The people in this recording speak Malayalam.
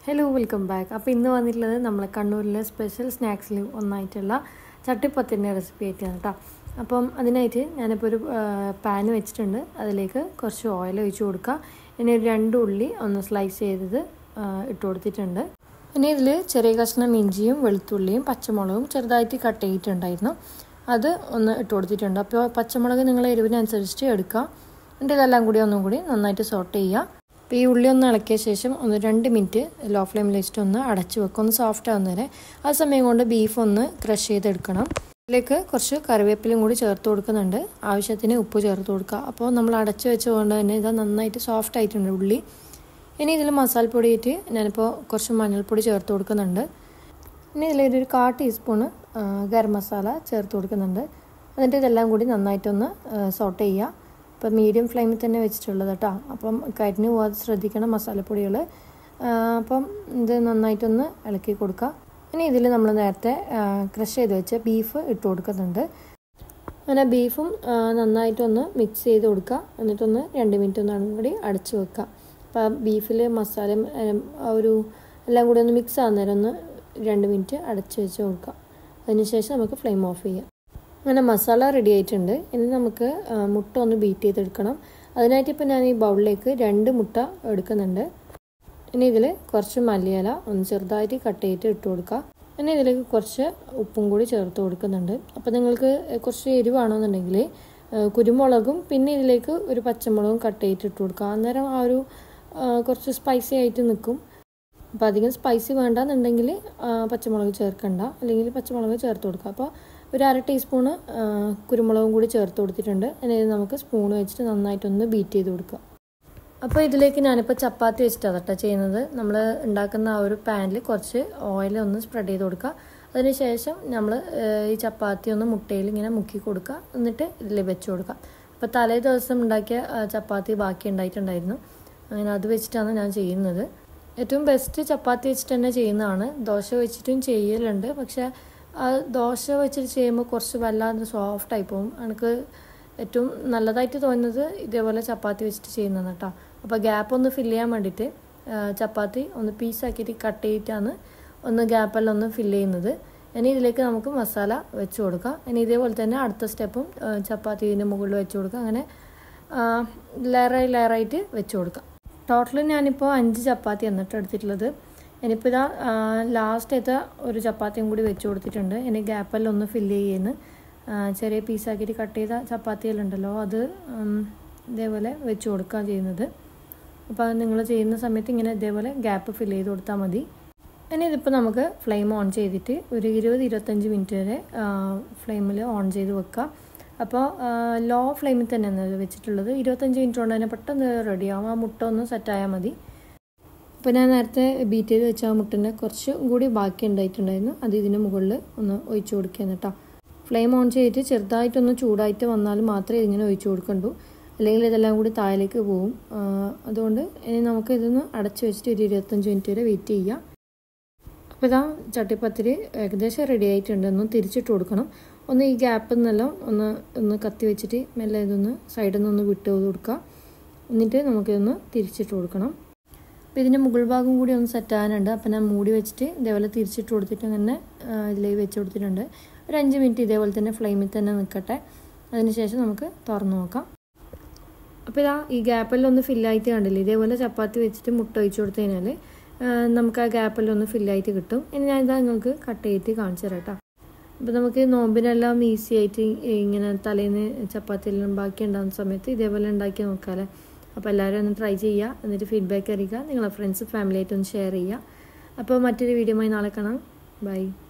ഹലോ വെൽക്കം ബാക്ക് അപ്പോൾ ഇന്ന് വന്നിട്ടുള്ളത് നമ്മളെ കണ്ണൂരിലെ സ്പെഷ്യൽ സ്നാക്സിൽ ഒന്നായിട്ടുള്ള ചട്ടിപ്പത്തിൻ്റെ റെസിപ്പി ആയിട്ടാണ് കേട്ടോ അപ്പം അതിനായിട്ട് ഞാനിപ്പോൾ ഒരു പാൻ വെച്ചിട്ടുണ്ട് അതിലേക്ക് കുറച്ച് ഓയിൽ ഒഴിച്ച് കൊടുക്കുക ഇനി ഒരു രണ്ട് ഉള്ളി ഒന്ന് സ്ലൈസ് ചെയ്തത് ഇട്ട് കൊടുത്തിട്ടുണ്ട് പിന്നെ ഇതിൽ ചെറിയ കഷ്ണം ഇഞ്ചിയും വെളുത്തുള്ളിയും പച്ചമുളകും ചെറുതായിട്ട് കട്ട് ചെയ്തിട്ടുണ്ടായിരുന്നു അത് ഒന്ന് ഇട്ട് കൊടുത്തിട്ടുണ്ട് അപ്പോൾ പച്ചമുളക് നിങ്ങൾ എരിവിനനുസരിച്ച് എടുക്കുക എന്നിട്ട് ഇതെല്ലാം കൂടി ഒന്നും കൂടി നന്നായിട്ട് സോട്ട് ചെയ്യുക അപ്പോൾ ഈ ഉള്ളി ഒന്ന് ഇളക്കിയ ശേഷം ഒന്ന് രണ്ട് മിനിറ്റ് ലോ ഫ്ലെയിമിൽ വെച്ചിട്ട് ഒന്ന് അടച്ചു വെക്കുക ഒന്ന് സോഫ്റ്റ് ആവുന്ന വരെ ആ സമയം കൊണ്ട് ബീഫ് ഒന്ന് ക്രഷ് ചെയ്തെടുക്കണം ഇതിലേക്ക് കുറച്ച് കറിവേപ്പിലും കൂടി ചേർത്ത് കൊടുക്കുന്നുണ്ട് ആവശ്യത്തിന് ഉപ്പ് ചേർത്ത് കൊടുക്കുക അപ്പോൾ നമ്മൾ അടച്ചു വെച്ചുകൊണ്ട് തന്നെ ഇത് നന്നായിട്ട് സോഫ്റ്റ് ആയിട്ടുണ്ട് ഉള്ളി ഇനി ഇതിൽ മസാലപ്പൊടി ഇട്ട് ഞാനിപ്പോൾ കുറച്ച് മഞ്ഞൾപ്പൊടി ചേർത്ത് കൊടുക്കുന്നുണ്ട് ഇനി ഇതിലൊരു കാ ടീസ്പൂണ് ഗരം മസാല ചേർത്ത് കൊടുക്കുന്നുണ്ട് എന്നിട്ട് ഇതെല്ലാം കൂടി നന്നായിട്ടൊന്ന് സോട്ട് ചെയ്യുക അപ്പോൾ മീഡിയം ഫ്ലെയിമിൽ തന്നെ വെച്ചിട്ടുള്ളത് കേട്ടോ അപ്പം കരിഞ്ഞു പോകാതെ ശ്രദ്ധിക്കണം മസാലപ്പൊടികൾ അപ്പം ഇത് നന്നായിട്ടൊന്ന് ഇളക്കി കൊടുക്കുക ഇനി ഇതിൽ നമ്മൾ നേരത്തെ ക്രഷ് ചെയ്ത് വെച്ച ബീഫ് ഇട്ട് കൊടുക്കുന്നുണ്ട് അങ്ങനെ ബീഫും നന്നായിട്ടൊന്ന് മിക്സ് ചെയ്ത് കൊടുക്കുക എന്നിട്ടൊന്ന് രണ്ട് മിനിറ്റ് ഒന്നും കൂടി അടച്ച് വെക്കുക അപ്പോൾ ബീഫിൽ മസാലയും ഒരു എല്ലാം കൂടി ഒന്ന് മിക്സ് ആകുന്നേരം ഒന്ന് രണ്ട് മിനിറ്റ് അടച്ച് വെച്ച് കൊടുക്കുക അതിനുശേഷം നമുക്ക് ഫ്ലെയിം ഓഫ് ചെയ്യാം അങ്ങനെ മസാല റെഡി ആയിട്ടുണ്ട് ഇനി നമുക്ക് മുട്ട ഒന്ന് ബീറ്റ് ചെയ്തെടുക്കണം അതിനായിട്ട് ഇപ്പോൾ ഞാൻ ഈ ബൗളിലേക്ക് രണ്ട് മുട്ട എടുക്കുന്നുണ്ട് ഇനി ഇതിൽ കുറച്ച് മല്ലിയില ഒന്ന് ചെറുതായിട്ട് കട്ട് ചെയ്തിട്ട് ഇട്ട് കൊടുക്കുക ഇനി ഇതിലേക്ക് കുറച്ച് ഉപ്പും കൂടി ചേർത്ത് കൊടുക്കുന്നുണ്ട് അപ്പോൾ നിങ്ങൾക്ക് കുറച്ച് എരിവാണെന്നുണ്ടെങ്കിൽ കുരുമുളകും പിന്നെ ഇതിലേക്ക് ഒരു പച്ചമുളകും കട്ട് ചെയ്തിട്ട് ഇട്ട് കൊടുക്കുക അന്നേരം ആ ഒരു കുറച്ച് സ്പൈസി ആയിട്ട് നിൽക്കും അപ്പോൾ അധികം സ്പൈസി വേണ്ടെന്നുണ്ടെങ്കിൽ പച്ചമുളക് ചേർക്കണ്ട അല്ലെങ്കിൽ പച്ചമുളക് ചേർത്ത് കൊടുക്കുക അപ്പോൾ ഒരു അര ടീസ്പൂണ് കുരുമുളകും കൂടി ചേർത്ത് കൊടുത്തിട്ടുണ്ട് എന്നിട്ട് നമുക്ക് സ്പൂൺ വെച്ചിട്ട് നന്നായിട്ടൊന്ന് ബീറ്റ് ചെയ്ത് കൊടുക്കുക അപ്പോൾ ഇതിലേക്ക് ഞാനിപ്പോൾ ചപ്പാത്തി വെച്ചിട്ടാണ് കേട്ടോ ചെയ്യുന്നത് നമ്മൾ ഉണ്ടാക്കുന്ന ആ ഒരു പാനിൽ കുറച്ച് ഓയിൽ ഒന്ന് സ്പ്രെഡ് ചെയ്ത് കൊടുക്കുക അതിനുശേഷം നമ്മൾ ഈ ചപ്പാത്തി ഒന്ന് മുട്ടയിൽ ഇങ്ങനെ മുക്കി കൊടുക്കുക എന്നിട്ട് ഇതിൽ വെച്ച് കൊടുക്കുക അപ്പോൾ തലേ ദിവസം ഉണ്ടാക്കിയ ചപ്പാത്തി ബാക്കി ഉണ്ടായിട്ടുണ്ടായിരുന്നു അങ്ങനെ അത് വെച്ചിട്ടാണ് ഞാൻ ചെയ്യുന്നത് ഏറ്റവും ബെസ്റ്റ് ചപ്പാത്തി വെച്ചിട്ട് തന്നെ ചെയ്യുന്നതാണ് ദോശ വെച്ചിട്ടും ചെയ്യലുണ്ട് പക്ഷേ ആ ദോശ വെച്ചിട്ട് ചെയ്യുമ്പോൾ കുറച്ച് വല്ലാതെ സോഫ്റ്റായി പോകും എനിക്ക് ഏറ്റവും നല്ലതായിട്ട് തോന്നുന്നത് ഇതേപോലെ ചപ്പാത്തി വെച്ചിട്ട് ചെയ്യുന്നതാണ് കേട്ടോ അപ്പോൾ ഗ്യാപ്പ് ഒന്ന് ഫില്ല് ചെയ്യാൻ വേണ്ടിയിട്ട് ചപ്പാത്തി ഒന്ന് പീസാക്കിയിട്ട് കട്ട് ചെയ്തിട്ടാണ് ഒന്ന് ഗ്യാപ്പെല്ലാം ഒന്ന് ഫില്ല് ചെയ്യുന്നത് ഇനി ഇതിലേക്ക് നമുക്ക് മസാല വെച്ച് കൊടുക്കാം ഇനി ഇതേപോലെ തന്നെ അടുത്ത സ്റ്റെപ്പും ചപ്പാത്തി ഇതിൻ്റെ മുകളിൽ വെച്ച് കൊടുക്കുക അങ്ങനെ ലെയറായി ലെയറായിട്ട് വെച്ച് കൊടുക്കാം ടോട്ടൽ ഞാനിപ്പോൾ അഞ്ച് ചപ്പാത്തി എന്നിട്ട് എടുത്തിട്ടുള്ളത് ഇനിയിപ്പോൾ ഇതാ ലാസ്റ്റത്തെ ഒരു ചപ്പാത്തിയും കൂടി വെച്ച് കൊടുത്തിട്ടുണ്ട് ഇനി ഗ്യാപ്പെല്ലാം ഒന്ന് ഫില്ല് ചെയ്യുന്നു ചെറിയ പീസാക്കിയിട്ട് കട്ട് ചെയ്ത ചപ്പാത്തിയെല്ലാം ഉണ്ടല്ലോ അത് ഇതേപോലെ വെച്ച് കൊടുക്കുക ചെയ്യുന്നത് അപ്പോൾ നിങ്ങൾ ചെയ്യുന്ന സമയത്ത് ഇങ്ങനെ ഇതേപോലെ ഗ്യാപ്പ് ഫില്ല് ചെയ്ത് കൊടുത്താൽ മതി ഇനി ഇതിപ്പോൾ നമുക്ക് ഫ്ലെയിം ഓൺ ചെയ്തിട്ട് ഒരു ഇരുപത് ഇരുപത്തഞ്ച് മിനിറ്റ് വരെ ഫ്ലെയിമിൽ ഓൺ ചെയ്ത് വെക്കുക അപ്പോൾ ലോ ഫ്ലെയിമിൽ തന്നെയാണ് വെച്ചിട്ടുള്ളത് ഇരുപത്തഞ്ച് മിനിറ്റ് കൊണ്ട് തന്നെ പെട്ടെന്ന് റെഡിയാവും ആ മുട്ട ഒന്ന് സെറ്റായാൽ മതി അപ്പോൾ ഞാൻ നേരത്തെ ബീറ്റ് ചെയ്ത് വെച്ച ആ മുട്ടൻ്റെ കുറച്ച് കൂടി ബാക്കി ഉണ്ടായിട്ടുണ്ടായിരുന്നു അത് ഇതിന് മുകളിൽ ഒന്ന് ഒഴിച്ചു കൊടുക്കുക കേട്ടോ ഫ്ലെയിം ഓൺ ചെയ്തിട്ട് ചെറുതായിട്ടൊന്ന് ചൂടായിട്ട് വന്നാൽ മാത്രമേ ഇതിങ്ങനെ ഒഴിച്ചു കൊടുക്കണ്ടൂ അല്ലെങ്കിൽ ഇതെല്ലാം കൂടി താഴേക്ക് പോവും അതുകൊണ്ട് ഇനി നമുക്ക് ഇതൊന്ന് അടച്ചു വെച്ചിട്ട് ഒരു ഇരുപത്തഞ്ച് മിനിറ്റ് വരെ വെയിറ്റ് ചെയ്യാം അപ്പോൾ ഇതാ ചട്ടിപ്പത്തിരി ഏകദേശം റെഡി ആയിട്ടുണ്ട് ഒന്ന് തിരിച്ചിട്ട് കൊടുക്കണം ഒന്ന് ഈ ഗ്യാപ്പിൽ നിന്നെല്ലാം ഒന്ന് ഒന്ന് കത്തി വെച്ചിട്ട് മെല്ലെ ഇതൊന്ന് സൈഡിൽ നിന്ന് ഒന്ന് വിട്ട് കൊടുക്കുക എന്നിട്ട് നമുക്കിതൊന്ന് തിരിച്ചിട്ട് കൊടുക്കണം അപ്പോൾ ഇതിൻ്റെ മുകൾ ഭാഗം കൂടി ഒന്ന് സെറ്റ് ആകാനുണ്ട് അപ്പോൾ ഞാൻ മൂടി വെച്ചിട്ട് ഇതേപോലെ തിരിച്ചിട്ട് കൊടുത്തിട്ട് അങ്ങനെ ഇതിലേക്ക് വെച്ച് കൊടുത്തിട്ടുണ്ട് ഒരു അഞ്ച് മിനിറ്റ് ഇതേപോലെ തന്നെ ഫ്ലെയിമിൽ തന്നെ നിൽക്കട്ടെ അതിനുശേഷം നമുക്ക് തുറന്നു നോക്കാം അപ്പോൾ ഇതാ ഈ ഗ്യാപ്പെല്ലാം ഒന്ന് ഫില്ലായിട്ട് കണ്ടില്ലേ ഇതേപോലെ ചപ്പാത്തി വെച്ചിട്ട് മുട്ട ഒഴിച്ച് കൊടുത്തു കഴിഞ്ഞാൽ നമുക്ക് ആ ഗ്യാപ്പെല്ലാം ഒന്ന് ഫില്ലായിട്ട് കിട്ടും ഇനി ഞാൻ ഇതാ നിങ്ങൾക്ക് കട്ട് ചെയ്തിട്ട് കാണിച്ചു തരാം കേട്ടോ അപ്പോൾ നമുക്ക് നോമ്പിനെല്ലാം ഈസി ആയിട്ട് ഇങ്ങനെ തലേന്ന് ചപ്പാത്തി എല്ലാം ബാക്കി ഉണ്ടാകുന്ന സമയത്ത് ഇതേപോലെ ഉണ്ടാക്കി നോക്കാമല്ലേ അപ്പോൾ എല്ലാവരും ഒന്ന് ട്രൈ ചെയ്യുക എന്നിട്ട് ഫീഡ്ബാക്ക് അറിയിക്കുക നിങ്ങളെ ഫ്രണ്ട്സ് ഫാമിലി ആയിട്ട് ഒന്ന് ഷെയർ ചെയ്യുക അപ്പോൾ മറ്റൊരു വീഡിയോയുമായി നാളെ കാണാം ബൈ